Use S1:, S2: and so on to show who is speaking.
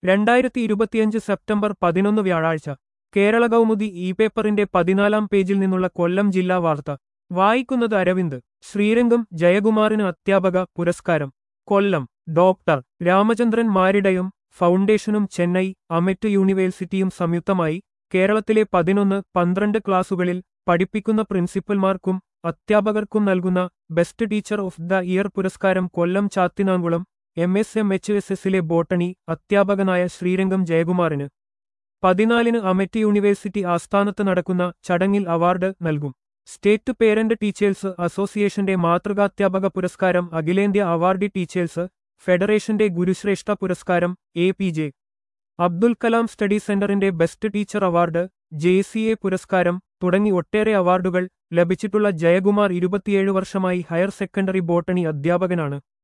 S1: രണ്ടായിരത്തി ഇരുപത്തിയഞ്ച് സെപ്റ്റംബർ പതിനൊന്ന് വ്യാഴാഴ്ച കേരള കൗമുദി ഇ പേപ്പറിന്റെ പതിനാലാം പേജിൽ നിന്നുള്ള കൊല്ലം ജില്ലാ വാർത്ത വായിക്കുന്നത് അരവിന്ദ് ശ്രീരംഗം ജയകുമാറിന് അധ്യാപക പുരസ്കാരം കൊല്ലം ഡോക്ടർ രാമചന്ദ്രൻ മാരിടയും ഫൗണ്ടേഷനും ചെന്നൈ അമെറ്റ് യൂണിവേഴ്സിറ്റിയും സംയുക്തമായി കേരളത്തിലെ പതിനൊന്ന് പന്ത്രണ്ട് ക്ലാസുകളിൽ പഠിപ്പിക്കുന്ന പ്രിൻസിപ്പൽമാർക്കും അധ്യാപകർക്കും നൽകുന്ന best teacher of the year പുരസ്കാരം Kollam Chathinamkulam M S M H S എസിലെ ബോട്ടണി അധ്യാപകനായ ശ്രീരംഗം ജയകുമാറിന് പതിനാലിന് അമെറ്റ് യൂണിവേഴ്സിറ്റി ആസ്ഥാനത്ത് നടക്കുന്ന ചടങ്ങിൽ അവാർഡ് നൽകും സ്റ്റേറ്റ് പേരന്റ് ടീച്ചേഴ്സ് അസോസിയേഷന്റെ മാതൃകാധ്യാപക പുരസ്കാരം അഖിലേന്ത്യാ അവാർഡി ടീച്ചേഴ്സ് ഫെഡറേഷന്റെ ഗുരുശ്രേഷ്ഠ പുരസ്കാരം A P J Abdul Kalam study സെന്ററിന്റെ best teacher award J C A പുരസ്കാരം തുടങ്ങി ഒട്ടേറെ അവാർഡുകൾ ലഭിച്ചിട്ടുള്ള ജയകുമാർ ഇരുപത്തിയേഴ് വർഷമായി ഹയർ സെക്കൻഡറി ബോട്ടണി അധ്യാപകനാണ്